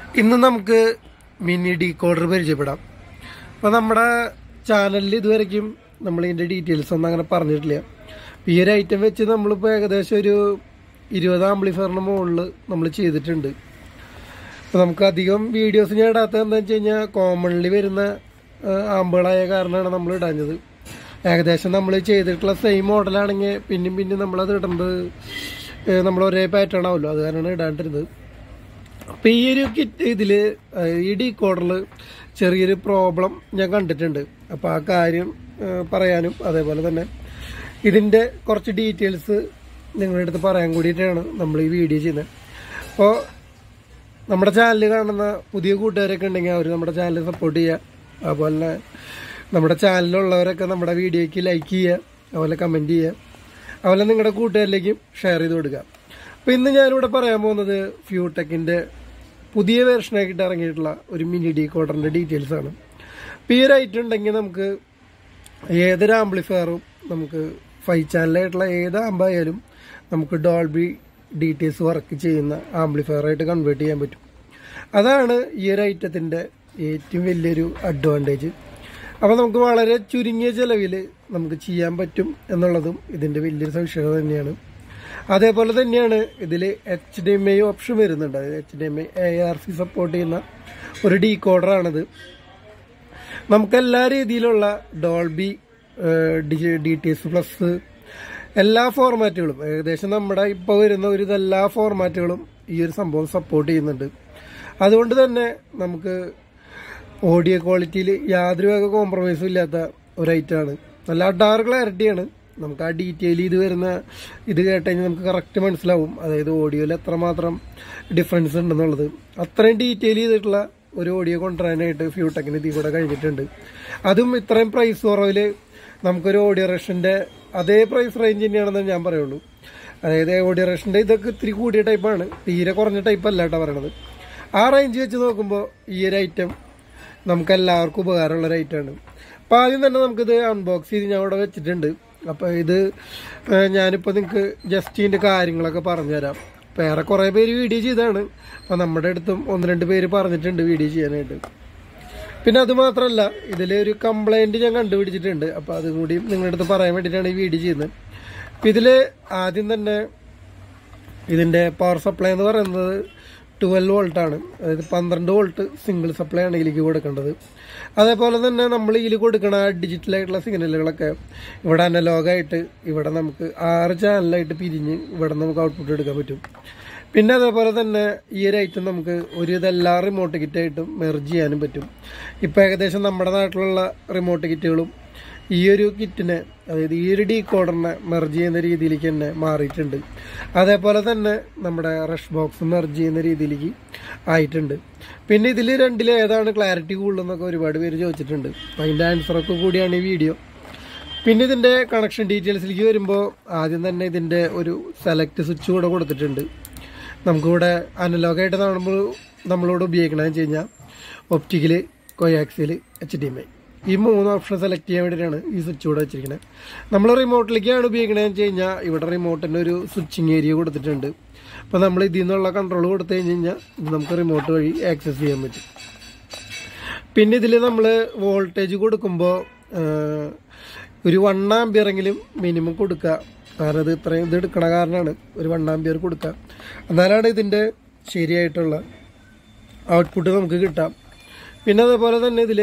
ഇന്ന് നമുക്ക് mini decoder പരിചയപ്പെടാം അപ്പോൾ നമ്മുടെ ചാനലിൽ ഇതുവരെയ്ക്കും നമ്മൾ ഇതിൻ്റെ ഡീറ്റെയിൽസ് ഒന്നും അങ്ങനെ പറഞ്ഞിട്ടില്ല ഈ ഒരു ഐറ്റം വെച്ച് നമ്മളിപ്പോൾ ഏകദേശം ഒരു ഇരുപത് ആംപ്ലിഫയറിന് മുകളിൽ നമ്മൾ ചെയ്തിട്ടുണ്ട് അപ്പോൾ നമുക്ക് അധികം വീഡിയോസ് ഞാൻ ഇടാത്തത് എന്താണെന്ന് വെച്ച് കഴിഞ്ഞാൽ കോമൺലി വരുന്ന ആ, ആമ്പുകളായ കാരണമാണ് നമ്മൾ ഇടാഞ്ഞത് ഏകദേശം നമ്മൾ ചെയ്തിട്ടുള്ള സെയിം മോഡലാണെങ്കിൽ പിന്നെയും പിന്നെയും നമ്മളത് ഇടേണ്ടത് ഏ, നമ്മൾ ഒരേ പാറ്റേൺ ആവുമല്ലോ അത് കാരണമാണ് ഇടാണ്ടിരുന്നത് അപ്പോൾ ഈ ഒരു കിറ്റ് ഇതിൽ ഈ ഡീകോഡറിൽ ചെറിയൊരു പ്രോബ്ലം ഞാൻ കണ്ടിട്ടുണ്ട് അപ്പോൾ ആ കാര്യം ആ, പറയാനും അതേപോലെ തന്നെ ഇതിൻ്റെ കുറച്ച് ഡീറ്റെയിൽസ് നിങ്ങളുടെ അടുത്ത് പറയാൻ കൂടിയിട്ടാണ് നമ്മൾ ഈ വീഡിയോ ചെയ്യുന്നത് അപ്പോൾ നമ്മുടെ ചാനൽ കാണുന്ന പുതിയ കൂട്ടുകാരൊക്കെ ഉണ്ടെങ്കിൽ അവർ നമ്മുടെ ചാനൽ സപ്പോർട്ട് ചെയ്യുക അതുപോലെ തന്നെ നമ്മുടെ ചാനലിലുള്ളവരൊക്കെ നമ്മുടെ വീഡിയോയ്ക്ക് ലൈക്ക് ചെയ്യുക അതുപോലെ കമൻറ്റ് ചെയ്യുക അതുപോലെ നിങ്ങളുടെ കൂട്ടുകാരിലേക്കും ഷെയർ ചെയ്ത് കൊടുക്കുക അപ്പോൾ ഇന്ന് ഞാനിവിടെ പറയാൻ പോകുന്നത് ഫ്യൂടെക്കിൻ്റെ പുതിയ വേർഷനായിട്ട് ഇറങ്ങിയിട്ടുള്ള ഒരു മിനി ഡി കോഡറിൻ്റെ ഡീറ്റെയിൽസ് ആണ് അപ്പോൾ ഈ ഒരു ഐറ്റം ഉണ്ടെങ്കിൽ നമുക്ക് ഏതൊരു ആംപ്ലിഫയറും നമുക്ക് ഫൈവ് ചാനലായിട്ടുള്ള ഏത് ആമ്പായാലും നമുക്ക് ഡോൾബി ഡീറ്റെയിൽസ് വർക്ക് ചെയ്യുന്ന ആംപ്ലിഫയറായിട്ട് കൺവേർട്ട് ചെയ്യാൻ പറ്റും അതാണ് ഈ ഒരു ഐറ്റത്തിൻ്റെ ഏറ്റവും വലിയൊരു അഡ്വാൻറ്റേജ് അപ്പോൾ നമുക്ക് വളരെ ചുരുങ്ങിയ ചിലവിൽ നമുക്ക് ചെയ്യാൻ പറ്റും എന്നുള്ളതും ഇതിൻ്റെ വലിയൊരു സവിശേഷത തന്നെയാണ് അതേപോലെ തന്നെയാണ് ഇതിൽ H D M I option വരുന്നുണ്ട് അതായത് H D M I A R C support ചെയ്യുന്ന ഒരു ഡീകോഡറാണിത് നമുക്ക് എല്ലാ രീതിയിലുള്ള Dolby D T S plus എല്ലാ ഫോർമാറ്റുകളും ഏകദേശം നമ്മുടെ ഇപ്പോൾ വരുന്ന ഒരു എല്ലാ ഫോർമാറ്റുകളും ഈ ഒരു സംഭവം സപ്പോർട്ട് ചെയ്യുന്നുണ്ട് അതുകൊണ്ട് തന്നെ നമുക്ക് ഓഡിയോ ക്വാളിറ്റിയിൽ യാതൊരു വക കോംപ്രമൈസും ഇല്ലാത്ത ഒരു ഐറ്റമാണ് നല്ല അഡാർ ക്ലാരിറ്റിയാണ് നമുക്ക് ആ ഡീറ്റെയിൽ ചെയ്ത് വരുന്ന ഇത് കേട്ട് കഴിഞ്ഞാൽ നമുക്ക് കറക്റ്റ് മനസ്സിലാവും അതായത് ഓഡിയോയിൽ എത്രമാത്രം ഡിഫറൻസ് ഉണ്ടെന്നുള്ളത് അത്രയും ഡീറ്റെയിൽ ചെയ്തിട്ടുള്ള ഒരു ഓഡിയോ കൊണ്ടുവരാനായിട്ട് ഫ്യൂടെക്കിന് ഇതിൽ കൂടെ കഴിഞ്ഞിട്ടുണ്ട് അതും ഇത്രയും പ്രൈസ് കുറവിൽ നമുക്കൊരു ഓഡിയോ റേഷൻ്റെ അതേ പ്രൈസ് റേഞ്ച് തന്നെയാണെന്ന് ഞാൻ പറയുള്ളൂ അതായത് ഓഡിയോ റേഷൻ്റെ ഇതൊക്കെ ഇത്തിരി കൂടിയ ടൈപ്പാണ് തീരെ കുറഞ്ഞ ടൈപ്പ് അല്ല കേട്ടോ പറയണത് ആ റേഞ്ച് വെച്ച് നോക്കുമ്പോൾ ഈ ഒരു ഐറ്റം നമുക്ക് എല്ലാവർക്കും ഉപകാരമുള്ള ഒരു ഐറ്റമാണ് അപ്പോൾ ആദ്യം തന്നെ നമുക്കിത് അൺബോക്സ് ചെയ്ത് ഞാൻ ഇവിടെ വെച്ചിട്ടുണ്ട് അപ്പോൾ ഇത് ഏഹ്, ഞാനിപ്പോൾ നിങ്ങൾക്ക് ജസ്റ്റ് ഇതിൻ്റെ കാര്യങ്ങളൊക്കെ പറഞ്ഞുതരാം അപ്പോൾ ഏറെ കുറേ പേര് വീഡിയോ ചെയ്താണ് അപ്പോൾ നമ്മുടെ അടുത്തും ഒന്ന് രണ്ട് പേര് പറഞ്ഞിട്ടുണ്ട് വീഡിയോ ചെയ്യാനായിട്ട് പിന്നെ അത് മാത്രമല്ല ഇതിൽ ഒരു കംപ്ലൈൻറ്റ് ഞാൻ കണ്ടുപിടിച്ചിട്ടുണ്ട് അപ്പോൾ അതും കൂടി നിങ്ങളുടെ അടുത്ത് പറയാൻ വേണ്ടിയിട്ടാണ് ഈ വീഡിയോ ചെയ്യുന്നത് അപ്പോൾ ഇതിൽ ആദ്യം തന്നെ ഇതിൻ്റെ പവർ സപ്ലൈ എന്ന് പറയുന്നത് ട്വൽവ് വോൾട്ടാണ് അതായത് പന്ത്രണ്ട് വോൾട്ട് സിംഗിൾ സപ്ലൈ ആണ് ഇതിലേക്ക് കൊടുക്കേണ്ടത് അതേപോലെ തന്നെ നമ്മൾ ഇതിൽ കൊടുക്കുന്ന ഡിജിറ്റൽ ആയിട്ടുള്ള സിഗ്നലുകളൊക്കെ ഇവിടെ അനലോഗായിട്ട് ഇവിടെ നമുക്ക് ആറ് ചാനലായിട്ട് പിരിഞ്ഞ് ഇവിടെ നമുക്ക് ഔട്ട്പുട്ട് എടുക്കാൻ പറ്റും പിന്നെ അതേപോലെ തന്നെ ഈ ഒരു ഐറ്റം നമുക്ക് ഒരു ഇതെല്ലാ റിമോട്ട് കിറ്റായിട്ടും മെർജ് ചെയ്യാനും പറ്റും ഇപ്പോൾ ഏകദേശം നമ്മുടെ നാട്ടിലുള്ള റിമോട്ട് കിറ്റുകളും ഈ ഒരു കിറ്റിനെ അതായത് ഈ ഒരു ഡീകോഡറിനെ മെർജ് ചെയ്യുന്ന രീതിയിലേക്ക് തന്നെ മാറിയിട്ടുണ്ട് അതേപോലെ തന്നെ നമ്മുടെ റഷ് ബോക്സ് മെർജ് ചെയ്യുന്ന രീതിയിലേക്ക് ആയിട്ടുണ്ട് പിന്നെ ഇതിൽ രണ്ടിൽ ഏതാണ് ക്ലാരിറ്റി കൂടുതലെന്നൊക്കെ ഒരുപാട് പേര് ചോദിച്ചിട്ടുണ്ട് അപ്പം അതിൻ്റെ ആൻസറൊക്കെ കൂടിയാണ് ഈ വീഡിയോ പിന്നെ ഇതിൻ്റെ കണക്ഷൻ ഡീറ്റെയിൽസിലേക്ക് വരുമ്പോൾ ആദ്യം തന്നെ ഇതിൻ്റെ ഒരു സെലക്ട് സ്വിച്ച് കൂടെ കൊടുത്തിട്ടുണ്ട് നമുക്കിവിടെ അനലോഗായിട്ട് നമ്മൾ നമ്മളിവിടെ ഉപയോഗിക്കണമെന്ന് വെച്ച് കഴിഞ്ഞാൽ optical coaxial H D M I ഈ മൂന്ന് ഓപ്ഷൻ സെലക്ട് ചെയ്യാൻ വേണ്ടിയിട്ടാണ് ഈ സ്വിച്ച് ഇവിടെ വെച്ചിരിക്കുന്നത് നമ്മൾ റിമോട്ടിലേക്കാണ് ഉപയോഗിക്കണമെന്ന് വെച്ച് കഴിഞ്ഞാൽ ഇവിടെ റിമോട്ടിൻ്റെ ഒരു സ്വിച്ചിങ് ഏരിയ കൊടുത്തിട്ടുണ്ട് അപ്പോൾ നമ്മൾ ഇതിൽ നിന്നുള്ള കൺട്രോൾ കൊടുത്തു കഴിഞ്ഞ് കഴിഞ്ഞാൽ ഇത് നമുക്ക് റിമോട്ട് വഴി ആക്സസ് ചെയ്യാൻ പറ്റും പിന്നെ ഇതിൽ നമ്മൾ വോൾട്ടേജ് കൊടുക്കുമ്പോൾ ഒരു വൺ ആംബിയറെങ്കിലും മിനിമം കൊടുക്കുക കാരണം ഇത് ഇത്രയും ഇത് എടുക്കണ കാരണമാണ് ഒരു വൺ ആംബിയർ കൊടുക്കുക എന്നാലാണ് ഇതിൻ്റെ ശരിയായിട്ടുള്ള ഔട്ട്പുട്ട് നമുക്ക് കിട്ടാം പിന്നെ അതേപോലെ തന്നെ ഇതിൽ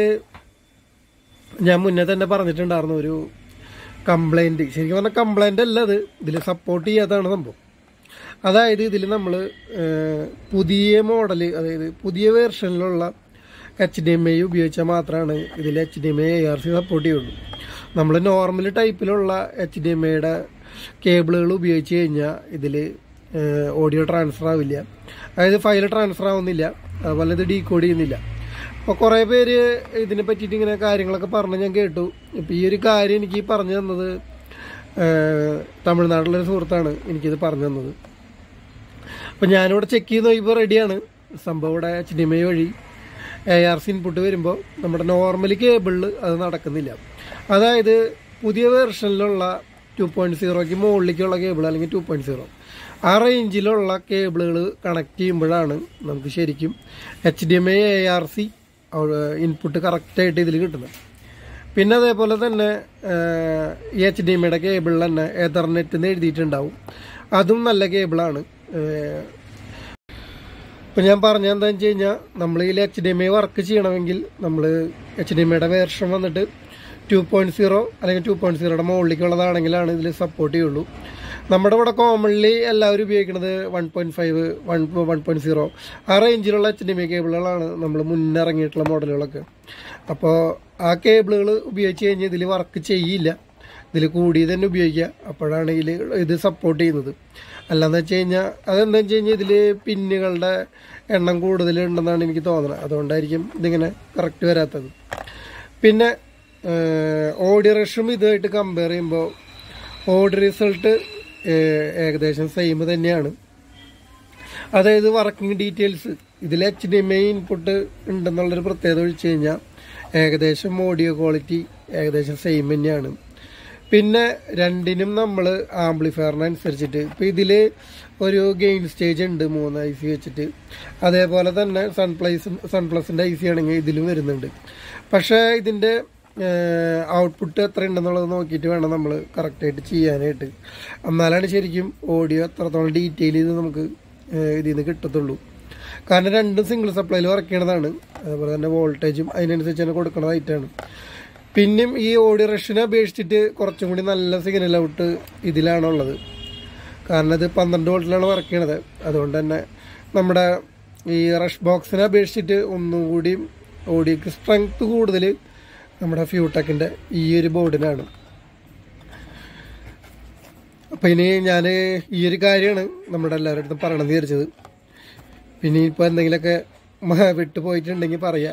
ഞാൻ മുന്നേ തന്നെ പറഞ്ഞിട്ടുണ്ടായിരുന്നു ഒരു കംപ്ലൈൻറ്റ് ശരിക്കും പറഞ്ഞാൽ കംപ്ലൈൻ്റ് അല്ല അത് ഇതിൽ സപ്പോർട്ട് ചെയ്യാത്തതാണ് സംഭവം അതായത് ഇതിൽ നമ്മൾ പുതിയ മോഡൽ അതായത് പുതിയ വേർഷനിലുള്ള എച്ച് ഡി എം ഐ ഉപയോഗിച്ചാൽ മാത്രമാണ് ഇതിൽ H D M I R C support ചെയ്യുള്ളൂ നമ്മൾ നോർമൽ ടൈപ്പിലുള്ള എച്ച് ഡി എം ഐയുടെ കേബിളുകൾ ഉപയോഗിച്ച് കഴിഞ്ഞാൽ ഇതിൽ ഓഡിയോ ട്രാൻസ്ഫർ ആവില്ല അതായത് ഫയൽ ട്രാൻസ്ഫർ ആവുന്നില്ല അതുപോലെ ഇത് ഡീകോഡ് ചെയ്യുന്നില്ല അപ്പോൾ കുറേ പേര് ഇതിനെ പറ്റിയിട്ട് ഇങ്ങനെ കാര്യങ്ങളൊക്കെ പറഞ്ഞ് ഞാൻ കേട്ടു ഇപ്പം ഈ ഒരു കാര്യം എനിക്ക് പറഞ്ഞു തന്നത് ഏഹ്, തമിഴ്നാട്ടിലൊരു സുഹൃത്താണ് എനിക്കിത് പറഞ്ഞു തന്നത് അപ്പം ഞാനിവിടെ ചെക്ക് ചെയ്ത് നോക്കിയപ്പോൾ റെഡിയാണ് സംഭവം ഇവിടെ എച്ച് ഡി എം ഐ വഴി എ ആർ സി ഇൻപുട്ട് വരുമ്പോൾ നമ്മുടെ നോർമലി കേബിളിൽ അത് നടക്കുന്നില്ല അതായത് പുതിയ വേർഷനിലുള്ള ടു പോയിൻറ്റ് സീറോയ്ക്ക് മുകളിലേക്കുള്ള കേബിൾ അല്ലെങ്കിൽ ടു പോയിൻറ്റ് സീറോ ആ റേഞ്ചിലുള്ള കേബിളുകൾ കണക്ട് ചെയ്യുമ്പോഴാണ് നമുക്ക് ശരിക്കും H D M I A R C input കറക്റ്റായിട്ട് ഇതിൽ കിട്ടുന്നത് പിന്നെ അതേപോലെ തന്നെ ഈ എച്ച് ഡി എം ഐയുടെ കേബിളിൽ തന്നെ എതർനെറ്റ് എന്ന് എഴുതിയിട്ടുണ്ടാവും അതും നല്ല കേബിളാണ് ഇപ്പം ഞാൻ പറഞ്ഞ എന്താണെന്ന് വെച്ച് കഴിഞ്ഞാൽ നമ്മൾ ഇതിൽ H D M I work ചെയ്യണമെങ്കിൽ നമ്മൾ എച്ച് ഡി എം ഐയുടെ വേർഷൻ വന്നിട്ട് ടു പോയിൻറ്റ് സീറോ അല്ലെങ്കിൽ ടു പോയിൻറ്റ് സീറോയുടെ മുകളിലേക്കുള്ളതാണെങ്കിലാണ് ഇതിൽ സപ്പോർട്ട് ചെയ്യുള്ളൂ നമ്മുടെ ഇവിടെ കോമൺലി എല്ലാവരും ഉപയോഗിക്കുന്നത് one point five one one point zero ആ റേഞ്ചിലുള്ള എച്ച് ഡി എം ഐ കേബിളുകളാണ് നമ്മൾ മുന്നിറങ്ങിയിട്ടുള്ള മോഡലുകളൊക്കെ അപ്പോൾ ആ കേബിളുകൾ ഉപയോഗിച്ച് കഴിഞ്ഞാൽ ഇതിൽ വർക്ക് ചെയ്യില്ല ഇതിൽ കൂടി തന്നെ ഉപയോഗിക്കുക അപ്പോഴാണ് ഇതിൽ ഇത് സപ്പോർട്ട് ചെയ്യുന്നത് അല്ലാന്ന് വെച്ച് കഴിഞ്ഞാൽ അതെന്താ വെച്ച് കഴിഞ്ഞാൽ ഇതിൽ പിന്നുകളുടെ എണ്ണം കൂടുതലുണ്ടെന്നാണ് എനിക്ക് തോന്നുന്നത് അതുകൊണ്ടായിരിക്കും ഇതിങ്ങനെ കറക്റ്റ് വരാത്തത് പിന്നെ ഓഡിയോ റഷും ഇതുമായിട്ട് കമ്പയർ ചെയ്യുമ്പോൾ ഓഡിയോ റിസൾട്ട് ഏകദേശം സെയിം തന്നെയാണ് അതായത് വർക്കിംഗ് ഡീറ്റെയിൽസ് ഇതിൽ H D M I input ഉണ്ടെന്നുള്ളൊരു പ്രത്യേകത ഒഴിച്ചു കഴിഞ്ഞാൽ ഏകദേശം ഓഡിയോ ക്വാളിറ്റി ഏകദേശം സെയിം തന്നെയാണ് പിന്നെ രണ്ടിനും നമ്മൾ ആംപ്ലിഫയറിനനുസരിച്ചിട്ട് ഇപ്പം ഇതിൽ ഒരു ഗെയിൻ സ്റ്റേജ് ഉണ്ട് മൂന്ന് ഐ സി വെച്ചിട്ട് അതേപോലെ തന്നെ സൺപ്ലൈസ് സൺപ്ലസിൻ്റെ ഐ സി ആണെങ്കിൽ ഇതിലും വരുന്നുണ്ട് പക്ഷേ ഇതിൻ്റെ ഔട്ട്പുട്ട് എത്ര ഉണ്ടെന്നുള്ളത് നോക്കിയിട്ട് വേണം നമ്മൾ കറക്റ്റായിട്ട് ചെയ്യാനായിട്ട് എന്നാലാണ് ശരിക്കും ഓഡിയോ എത്രത്തോളം ഡീറ്റെയിൽ ചെയ്ത് നമുക്ക് ഇതിൽ നിന്ന് കിട്ടത്തുള്ളൂ കാരണം രണ്ടും സിംഗിൾ സപ്ലൈയിൽ വർക്ക് ചെയ്യണതാണ് അതുപോലെ തന്നെ വോൾട്ടേജും അതിനനുസരിച്ച് തന്നെ കൊടുക്കണതായിട്ടാണ് പിന്നെയും ഈ ഓഡിയോ റഷിനെ അപേക്ഷിച്ചിട്ട് കുറച്ചും കൂടി നല്ല സിഗ്നൽ ഔട്ട് ഇതിലാണുള്ളത് കാരണം ഇത് പന്ത്രണ്ട് വോൾട്ടിലാണ് വർക്ക് ചെയ്യണത് അതുകൊണ്ട് തന്നെ നമ്മുടെ ഈ റഷ് ബോക്സിനെ അപേക്ഷിച്ചിട്ട് ഒന്നും കൂടി ഓഡിയോക്ക് സ്ട്രെങ്ത് കൂടുതൽ നമ്മുടെ ഫ്യൂടെക്കിൻ്റെ ഈ ഒരു ബോർഡിനാണ് അപ്പം ഇനി ഞാൻ ഈ ഒരു കാര്യമാണ് നമ്മുടെ എല്ലാവരുടെ അടുത്തും പറയണമെന്ന് വിചാരിച്ചത് പിന്നെ ഇപ്പോൾ എന്തെങ്കിലുമൊക്കെ വിട്ടു പോയിട്ടുണ്ടെങ്കിൽ പറയാം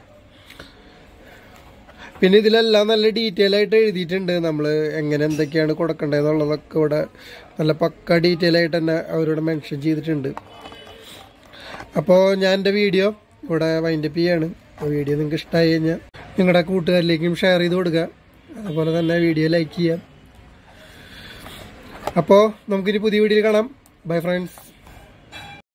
പിന്നെ ഇതിലെല്ലാം നല്ല ഡീറ്റെയിൽ ആയിട്ട് എഴുതിയിട്ടുണ്ട് നമ്മൾ എങ്ങനെ എന്തൊക്കെയാണ് കൊടുക്കേണ്ടതെന്നുള്ളതൊക്കെ ഇവിടെ നല്ല പക്ക ഡീറ്റെയിൽ ആയിട്ട് തന്നെ അവരോട് മെൻഷൻ ചെയ്തിട്ടുണ്ട് അപ്പോൾ ഞാൻ എൻ്റെ വീഡിയോ ഇവിടെ വൈൻഡപ്പ് ചെയ്യാണ് വീഡിയോ നിങ്ങൾക്ക് ഇഷ്ടമായി കഴിഞ്ഞാൽ നിങ്ങളുടെ കൂട്ടുകാരിലേക്കും ഷെയർ ചെയ്ത് കൊടുക്കുക അതുപോലെ തന്നെ വീഡിയോ ലൈക്ക് ചെയ്യാം അപ്പോൾ നമുക്കിനി പുതിയ വീഡിയോയിൽ കാണാം ബൈ ഫ്രണ്ട്സ്